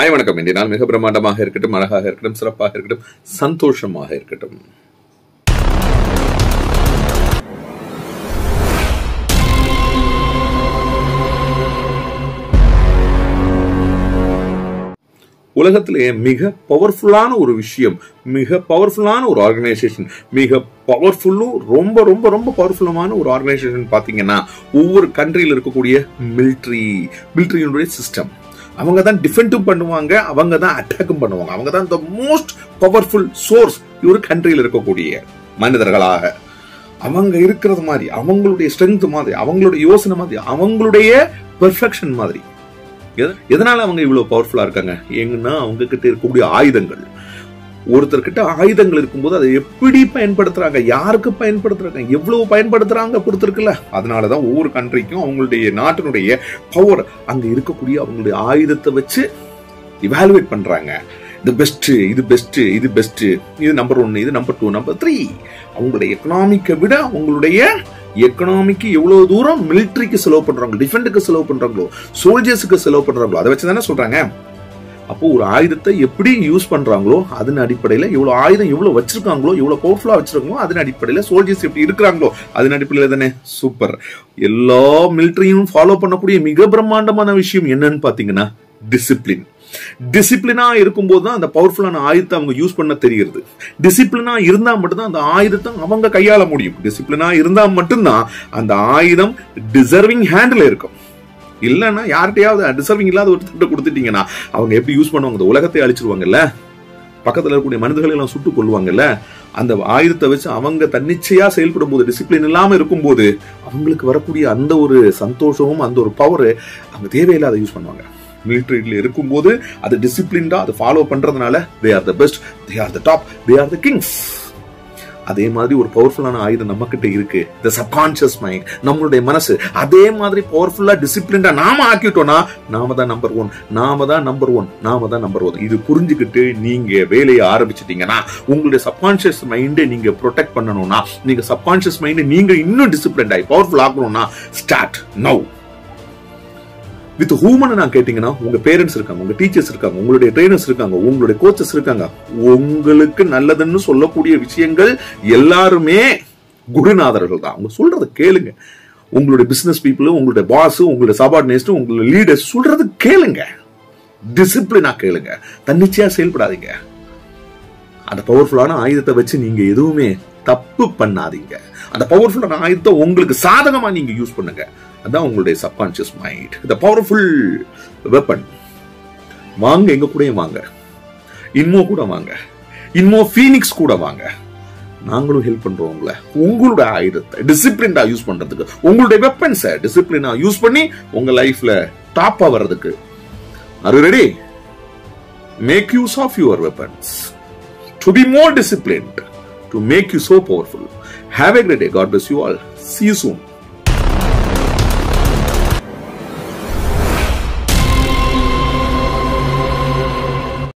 hi வணக்கம் இன்றைய நாள் மிக பிரம்மாண்டமாக இருக்கட்டும் அழகாக இருக்கட்டும் சிறப்பாக இருக்கட்டும் சந்தோஷமாக இருக்கட்டும் உலகத்திலேயே மிக பவர்ஃபுல்லான ஒரு விஷயம் மிக பவர்ஃபுல்லான ஒரு ஆர்கனைசேஷன் மிக பவர்ஃபுல்லும் ரொம்ப ரொம்ப ரொம்ப பவர்ஃபுல்லமான ஒரு ஆர்கனைசேஷன் பார்த்தீங்கன்னா ஒவ்வொரு கண்ட்ரியில் இருக்கக்கூடிய மிலிட்ரி மிலிட்ரியினுடைய சிஸ்டம் அவங்க தான் டிஃபெண்டும் பண்ணுவாங்க அவங்க தான் அட்டாக்கும் பண்ணுவாங்க அவங்க தான் த மோஸ்ட் பவர்ஃபுல் சோர்ஸ் ஒரு கண்ட்ரியில் இருக்கக்கூடிய மனிதர்களாக அவங்க இருக்கிறது மாதிரி அவங்களுடைய ஸ்ட்ரென்த் மாதிரி அவங்களுடைய யோசனை மாதிரி அவங்களுடைய பெர்ஃபெக்ஷன் மாதிரி எத- எதனால அவங்க இவ்வளவு பவர்ஃபுல்லா இருக்காங்க எங்கன்னா அவங்க கிட்ட இருக்கக்கூடிய ஆயுதங்கள் ஒருத்தர்கிட்ட ஆயுதங்கள் இருக்கும்போது அதை எப்படி பயன்படுத்துறாங்க யாருக்கு பயன்படுத்துறாங்க எவ்வளவு பயன்படுத்துறாங்க பொறுத்திருக்குல்ல அதனாலதான் ஒவ்வொரு கண்ட்ரிக்கும் அவங்களுடைய நாட்டினுடைய பவர் அங்க இருக்கக்கூடிய அவங்களுடைய ஆயுதத்தை வச்சு இவாலுவேட் பண்றாங்க இது பெஸ்ட் இது பெஸ்ட் இது பெஸ்ட் இது நம்பர் ஒன் இது நம்பர் டூ நம்பர் த்ரீ அவங்களுடைய எக்கனாமிக்கை விட அவங்களுடைய எக்கனாமிக்கு எவ்வளவு தூரம் மிலிட்டரிக்கு செலவு பண்றாங்க டிஃபெண்டுக்கு செலவு பண்றாங்களோ சோல்ஜர்ஸுக்கு செலவு பண்றாங்களோ அதை வச்சு தானே சொல்றாங்க அப்போ ஒரு ஆயுதத்தை எப்படி யூஸ் பண்றாங்களோ அதன் அடிப்படையில இவ்வளவு ஆயுதம் எவ்வளவு வச்சிருக்காங்களோ எவ்வளவு பவர்ஃபுல்லா வச்சிருக்காங்களோ அதன் அடிப்படையில சோல்ஜர்ஸ் எப்படி இருக்கிறாங்களோ அதன் அடிப்படையில தானே சூப்பர் எல்லா மிலிட்டரியும் ஃபாலோ பண்ணக்கூடிய மிக பிரம்மாண்டமான விஷயம் என்னன்னு பாத்தீங்கன்னா டிசிப்ளின் டிசிப்ளினா இருக்கும்போது தான் அந்த பவர்ஃபுல்லான ஆயுதத்தை அவங்க யூஸ் பண்ண தெரிகிறது டிசிப்ளினா இருந்தா மட்டும்தான் அந்த ஆயுதத்தை அவங்க கையாள முடியும் டிசிப்ளினா இருந்தா மட்டும்தான் அந்த ஆயுதம் டிசர்விங் ஹேண்டில் இருக்கும் இல்லைன்னா யார்கிட்டயாவது டிசர்விங் இல்லாத ஒரு திட்டம் கொடுத்துட்டீங்கன்னா அவங்க எப்படி யூஸ் பண்ணுவாங்க இந்த உலகத்தை அழிச்சிருவாங்கல்ல பக்கத்துல இருக்கக்கூடிய மனிதர்களை எல்லாம் சுட்டு கொள்வாங்கல்ல அந்த ஆயுதத்தை வச்சு அவங்க தன்னிச்சையா செயல்படும் போது டிசிப்ளின் இல்லாம இருக்கும்போது அவங்களுக்கு வரக்கூடிய அந்த ஒரு சந்தோஷமும் அந்த ஒரு பவர் அவங்க தேவையில்லாத யூஸ் பண்ணுவாங்க மிலிட்டரியில் இருக்கும்போது அது டிசிப்ளின்டா அது ஃபாலோ பண்றதுனால they are the best they are the top they are the kings அதே மாதிரி ஒரு பவர்ஃபுல்லான ஆயுதம் நம்ம கிட்ட இருக்கு த சப்கான்சியஸ் மைண்ட் நம்மளுடைய மனசு அதே மாதிரி பவர்ஃபுல்லா டிசிப்ளின்டா நாம ஆக்கிட்டோம்னா நாம தான் நம்பர் ஒன் நாம தான் நம்பர் ஒன் நாம தான் நம்பர் ஒன் இது புரிஞ்சுக்கிட்டு நீங்க வேலையை ஆரம்பிச்சிட்டீங்கன்னா உங்களுடைய சப்கான்சியஸ் மைண்டை நீங்க ப்ரொடெக்ட் பண்ணணும்னா நீங்க சப்கான்சியஸ் மைண்டை நீங்க இன்னும் டிசிப்ளின் ஆகி பவர்ஃபுல் ஆகணும்னா ஸ்டார்ட் நவ் வித் ஹூமன் நான் கேட்டீங்கன்னா உங்க பேரண்ட்ஸ் இருக்காங்க உங்க டீச்சர்ஸ் இருக்காங்க உங்களுடைய ட்ரைனர்ஸ் இருக்காங்க உங்களுடைய கோச்சஸ் இருக்காங்க உங்களுக்கு நல்லதுன்னு சொல்லக்கூடிய விஷயங்கள் எல்லாருமே குருநாதர்கள் தான் அவங்க சொல்றத கேளுங்க உங்களுடைய பிசினஸ் பீப்புள் உங்களுடைய பாஸ் உங்களுடைய சபார்டினேட்ஸ் உங்களுடைய லீடர்ஸ் சொல்றது கேளுங்க டிசிப்ளினா கேளுங்க தன்னிச்சையா செயல்படாதீங்க அந்த பவர்ஃபுல்லான ஆயுதத்தை வச்சு நீங்க எதுவுமே தப்பு பண்ணாதீங்க அந்த பவர்ஃபுல்லான ஆயுதத்தை உங்களுக்கு சாதகமா நீங்க யூஸ் பண்ணுங்க அதான் உங்களுடைய சப்கான்சியஸ் மைண்ட் இந்த பவர்ஃபுல் வெப்பன் வாங்க எங்க கூடயும் வாங்க இன்மோ கூட வாங்க இன்மோ ஃபீனிக்ஸ் கூட வாங்க நாங்களும் ஹெல்ப் பண்றோம் உங்களை உங்களோட ஆயுதத்தை டிசிப்ளின்டா யூஸ் பண்றதுக்கு உங்களுடைய வெப்பன்ஸை டிசிப்ளினா யூஸ் பண்ணி உங்க லைஃப்ல டாப்பா வர்றதுக்கு are ready make use of your weapons to be more disciplined to make you so powerful have a great day God bless you all see you soon